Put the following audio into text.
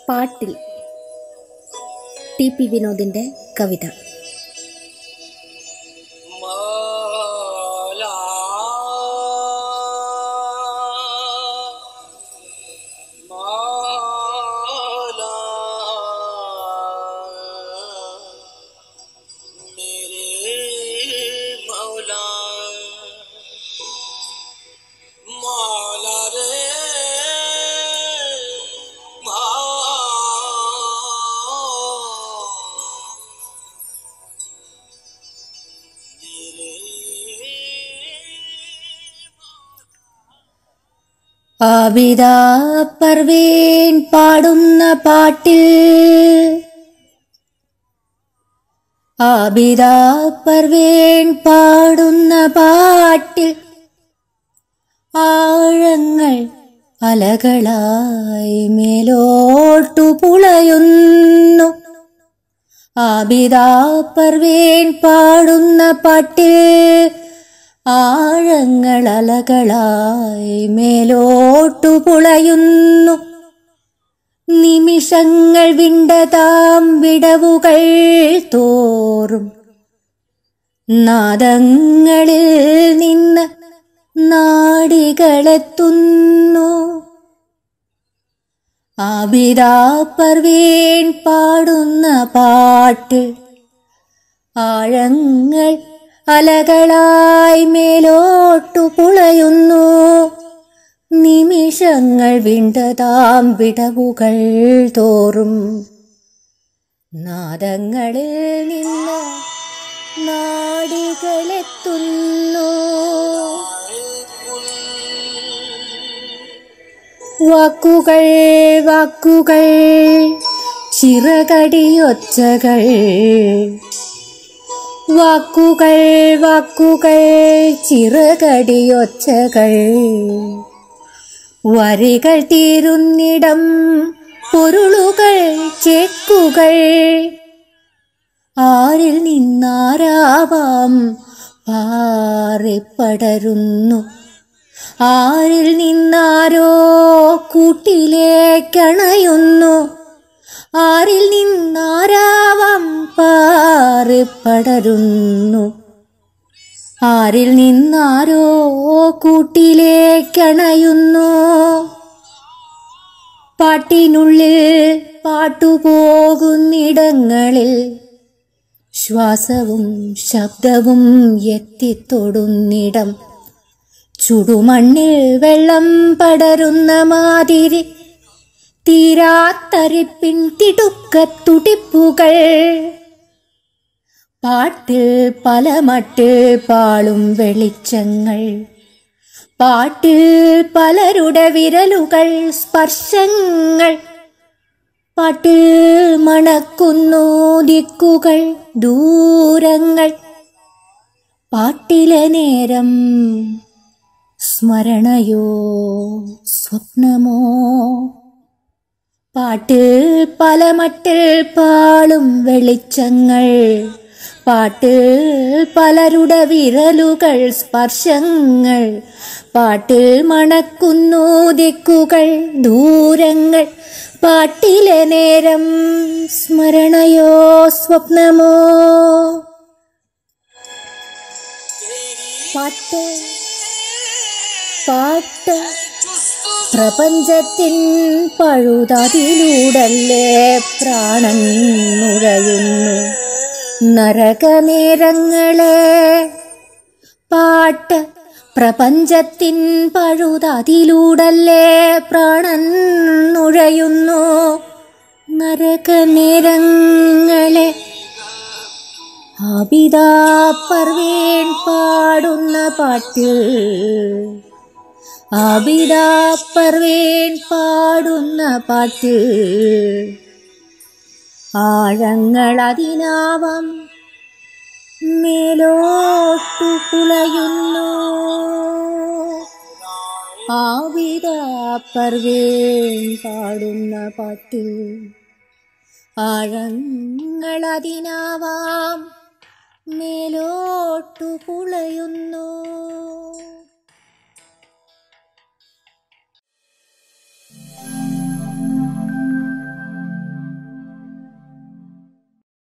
പാട്ടിൽ T P വിനോദിന്റെ കവിത മാലാ മാലാ मेरे मौला मौला रे मौला ആബിദാ പർവീൻ പാടുന്ന പാട്ടിൽ ആബിദാ പർവീൻ പാടുന്ന പാട്ടിൽ ആഴങ്ങൾ അലകളായി മേലോട്ടു പുളയുന്നു ആബിദാ പർവീൻ പാടുന്ന പാട്ടിൽ ആഴങ്ങൾ അലകളായി മേലോട്ടു പുളയുന്നു നിമിഷങ്ങൾ വിണ്ടതാം വിടവുകൾ തോറും നാദങ്ങളിൽ നിന്ന് നാടികളെത്തുന്നു ആബിദാ പർവീൻ പാടുന്ന പാട്ട് ആഴങ്ങൾ അലകളായി മേലോട്ടു പുളയുന്നു നിമിഷങ്ങൾ വിണ്ടതാം വിടവുകൾ തോറും നാദങ്ങളിൽ നിന്ന് നാടികളെത്തുന്നു വാക്കുകൾ വാക്കുകൾ ചിറകടിയൊച്ചകൾ വാക്കുകൾ വാക്കുകൾ ചിറകടിയൊച്ചകൾ വരികൾ തീരുന്നിടം പൊരുളുകൾ ചെക്കുകൾ ആരിൽ നിന്നാരാവാം പാറിപ്പടരുന്നു ആരിൽ നിന്നാരോ കൂട്ടിലേക്കണയുന്നു ആരിൽ നിന്നാരാവാം പാറിപ്പടരുന്നു ആരിൽ നിന്നാരോ കൂട്ടിലേക്കണയുന്നു പാട്ടിനുള്ളിൽ പാട്ടുപോകുന്നിടങ്ങളിൽ ശ്വാസവും ശബ്ദവും എത്തിത്തൊടുന്നിടം ചുടുമണ്ണിൽ വെള്ളം പടരുന്ന മാതിരി തീരാത്തരിപ്പിൻ തിടുക്കത്തുടിപ്പുകൾ പാട്ടിൽ പല മട്ടിൽ പാളും വെളിച്ചങ്ങൾ പാട്ടിൽ പലരുടെ വിരലുകൾ സ്പർശങ്ങൾ പാട്ടിൽ മണക്കുന്നു ദിക്കുകൾ ദൂരങ്ങൾ പാട്ടിലെ നേരം സ്മരണയോ സ്വപ്നമോ പാട്ടിൽ പല മട്ടിൽ പാളും വെളിച്ചങ്ങൾ പാട്ടിൽ പലരുടെ വിരലുകൾ സ്പർശങ്ങൾ പാട്ടിൽ മണക്കുന്നു ദിക്കുകൾ ദൂരങ്ങൾ പാട്ടിലെ നേരം സ്മരണയോ സ്വപ്നമോ പാട്ട് പാട്ട് പ്രപഞ്ചത്തിൻ പഴുതതിലൂടല്ലേ പ്രാണൻ നുഴയുന്നു നരകനേരങ്ങളെ പാട്ട് പ്രപഞ്ചത്തിൻ പഴുതതിലൂടല്ലേ പ്രാണൻ നുഴയുന്നു നരകനേരങ്ങളെ അബിതാ പർവേൻ പാടുന്ന പാട്ടിൽ അബിതാ പർവേൻ പാടുന്ന പാട്ടിൽ ആഴങ്ങൾ അതിനാവാം മേലോട്ടു പുളയുന്നു ആവിത പർവേൻ പാടുന്ന പാട്ടിൽ ആഴങ്ങൾ അതിനാവാം മേലോട്ടു പുളയുന്നു